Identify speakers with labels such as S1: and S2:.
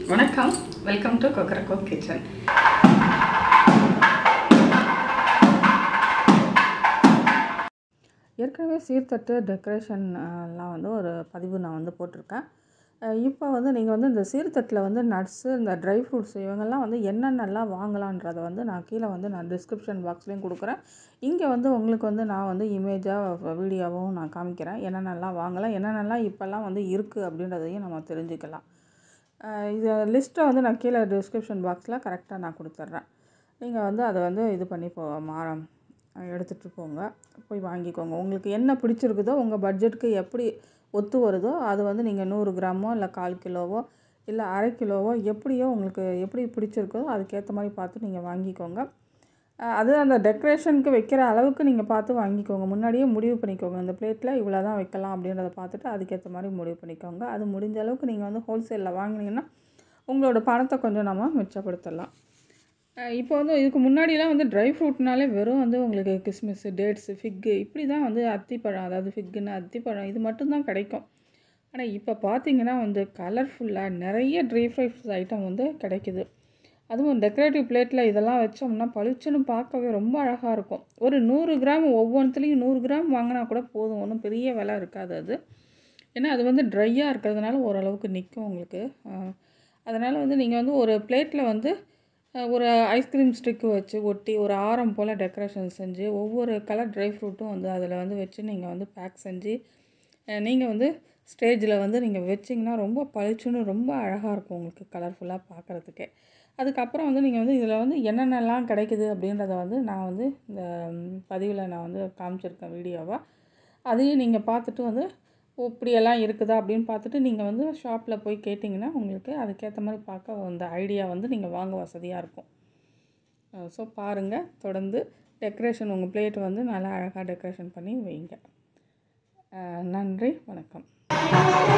S1: வணக்கம் welcome to கொக்கரக்கோ kitchen ஏற்கனவே சீர்தட்டு டெக்கரேஷன் எல்லாம் வந்து ஒரு பதிவு நான் வந்து போட்டிருக்கேன் அஹ் இப்போ வந்து நீங்கள் வந்து இந்த சீர்தட்டில் வந்து நட்ஸு இந்த ட்ரை ஃப்ரூட்ஸ் இவங்கெல்லாம் வந்து என்னென்னலாம் வாங்கலான்றதை வந்து நான் கீழே வந்து நான் டிஸ்கிரிப்ஷன் பாக்ஸ்லேயும் கொடுக்குறேன் இங்கே வந்து உங்களுக்கு வந்து நான் வந்து இமேஜாக வீடியோவும் நான் காமிக்கிறேன் என்னென்னலாம் வாங்கலாம் என்னென்னலாம் இப்போல்லாம் வந்து இருக்குது அப்படின்றதையும் நம்ம தெரிஞ்சுக்கலாம் அஹ் இது லிஸ்ட்டை வந்து நான் கீழே டிஸ்கிரிப்ஷன் பாக்ஸில் கரெக்டாக நான் கொடுத்துட்றேன் நீங்கள் வந்து அதை வந்து இது பண்ணி போ மா எடுத்துகிட்டு போங்க போய் வாங்கிக்கோங்க உங்களுக்கு என்ன பிடிச்சிருக்குதோ உங்கள் பட்ஜெட்டுக்கு எப்படி ஒத்து வருதோ அது வந்து நீங்கள் நூறு கிராமோ இல்லை கால் கிலோவோ இல்லை அரை கிலோவோ எப்படியோ உங்களுக்கு எப்படி பிடிச்சிருக்கோ அதுக்கேற்ற மாதிரி பார்த்து நீங்கள் வாங்கிக்கோங்க அஹ் அது அந்த டெக்கரேஷனுக்கு வைக்கிற அளவுக்கு நீங்கள் பார்த்து வாங்கிக்கோங்க முன்னாடியே முடிவு பண்ணிக்கோங்க இந்த பிளேட்டில் இவ்வளோ தான் வைக்கலாம் அப்படின்றத பார்த்துட்டு அதுக்கேற்ற மாதிரி முடிவு பண்ணிக்கோங்க அது முடிஞ்ச அளவுக்கு நீங்கள் வந்து ஹோல்சேலில் வாங்கினீங்கன்னா உங்களோட பணத்தை கொஞ்சம் நம்ம மிச்சப்படுத்தலாம் அஹ் இப்போ வந்து இதுக்கு முன்னாடிலாம் வந்து ட்ரை ஃப்ரூட்னாலே வெறும் வந்து உங்களுக்கு கிஸ்மிஸ் டேட்ஸு ஃபிக்கு இப்படி தான் வந்து அத்திப்பழம் அதாவது ஃபிக்குன்னு அத்திப்பழம் இது மட்டும்தான் கிடைக்கும் ஆனால் இப்போ பார்த்தீங்கன்னா வந்து கலர்ஃபுல்லாக நிறைய ட்ரை ஃப்ரூட்ஸ் ஐட்டம் வந்து கிடைக்குது அதுவும் டெக்கரேட்டிவ் பிளேட்டில் இதெல்லாம் வச்சோம்னா பளிச்சுன்னு பார்க்கவே ரொம்ப அழகாக இருக்கும் ஒரு நூறு கிராம் ஒவ்வொன்றுத்துலேயும் நூறு கிராம் வாங்கினா கூட போதும் ஒன்றும் பெரிய விலை இருக்காது அது ஏன்னா அது வந்து ட்ரையாக இருக்கிறதுனால ஓரளவுக்கு நிற்கும் உங்களுக்கு அதனால் வந்து நீங்கள் வந்து ஒரு பிளேட்டில் வந்து அஹ், ஒரு ஐஸ்கிரீம் ஸ்டிக்கு வச்சு ஒட்டி ஒரு ஆரம் போல் டெக்கரேஷன் செஞ்சு ஒவ்வொரு கலர் ட்ரை ஃப்ரூட்டும் வந்து அதில் வந்து வச்சு நீங்கள் வந்து பேக் செஞ்சு நீங்கள் வந்து ஸ்டேஜில் வந்து நீங்கள் வச்சிங்கன்னா ரொம்ப பளிச்சுன்னு ரொம்ப அழகாக இருக்கும் உங்களுக்கு கலர்ஃபுல்லாக பார்க்குறதுக்கே அதுக்கப்புறம் வந்து நீங்கள் வந்து இதில் வந்து என்னென்னலாம் கிடைக்குது அப்படின்றத வந்து நான் வந்து இந்த பதிவில் நான் வந்து காமிச்சிருக்கேன் வீடியோவாக அதையும் நீங்கள் பார்த்துட்டு வந்து ஓ, இப்படியெல்லாம் இருக்குதா அப்படின்னு பார்த்துட்டு நீங்கள் வந்து ஷாப்பில் போய் கேட்டிங்கன்னா உங்களுக்கு அதுக்கேற்ற மாதிரி பார்க்க அந்த ஐடியா வந்து நீங்கள் வாங்க வசதியாக இருக்கும் ஸோ பாருங்கள் தொடர்ந்து டெக்கரேஷன் உங்கள் பிளேட் வந்து நல்லா அழகாக டெக்கரேஷன் பண்ணி வைங்க அஹ் நன்றி வணக்கம்